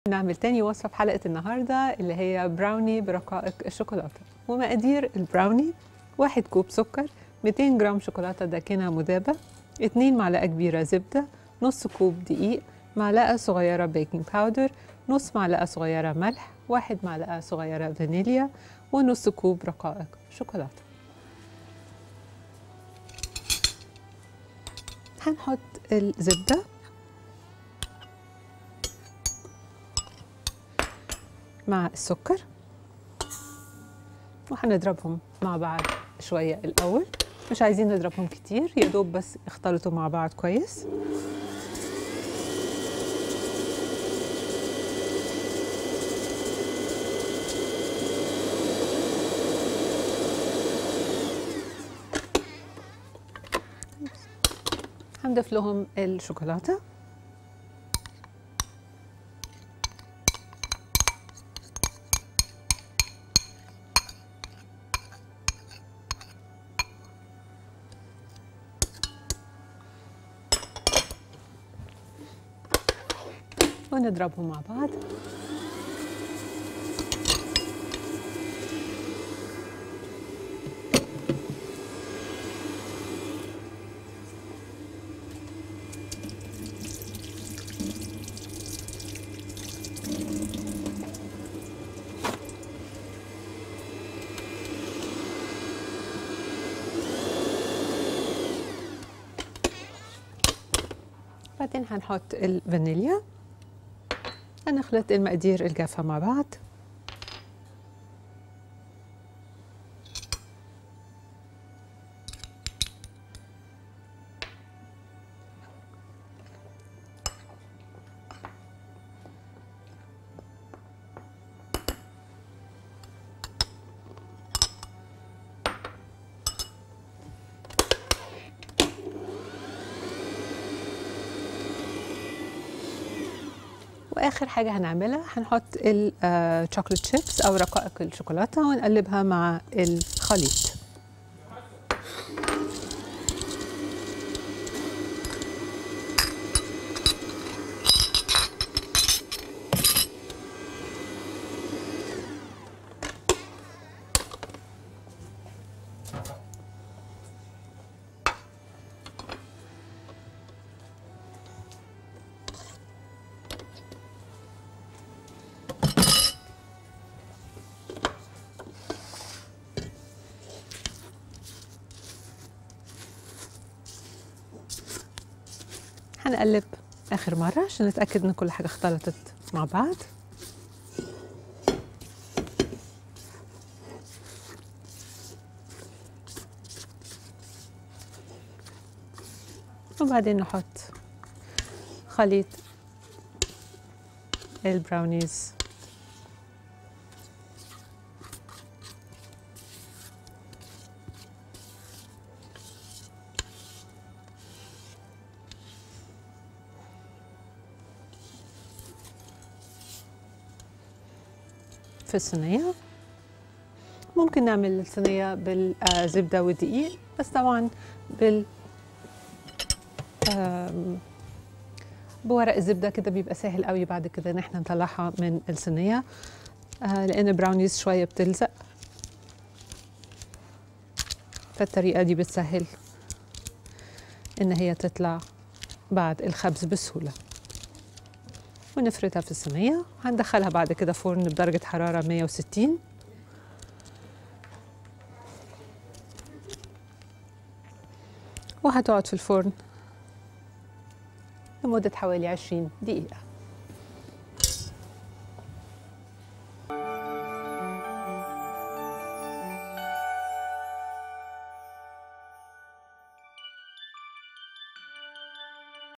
نعمل تاني وصفة في حلقة النهاردة اللي هي براوني برقائق الشوكولاتة ومقادير البراوني واحد كوب سكر 200 جرام شوكولاتة داكنة مذابة 2 معلقة كبيرة زبدة نص كوب دقيق معلقة صغيرة بيكنج باودر نص معلقة صغيرة ملح واحد معلقة صغيرة فانيليا ونص كوب رقائق شوكولاتة هنحط الزبدة مع السكر وهنضربهم مع بعض شوية الأول مش عايزين نضربهم كتير يا دوب بس يختلطوا مع بعض كويس هنضيف لهم الشوكولاته ونضربهم مع بعض بعدين هنحط الفانيليا هنخلط المقادير الجافة مع بعض واخر حاجه هنعملها هنحط الشوكليت شيبس او رقائق الشوكولاته ونقلبها مع الخليط هنقلب اخر مره عشان نتاكد ان كل حاجه اختلطت مع بعض وبعدين نحط خليط البراونيز في الصينية ممكن نعمل الصينية بالزبدة والدقيق بس طبعا بال بورق الزبدة كده بيبقى سهل قوي بعد كده ان احنا نطلعها من الصينية لان براونيز شوية بتلزق فالطريقة دي بتسهل ان هي تطلع بعد الخبز بسهوله ونفردها في الصينية هندخلها بعد كده فرن بدرجة حرارة 160 وهتقعد في الفرن لمدة حوالي 20 دقيقة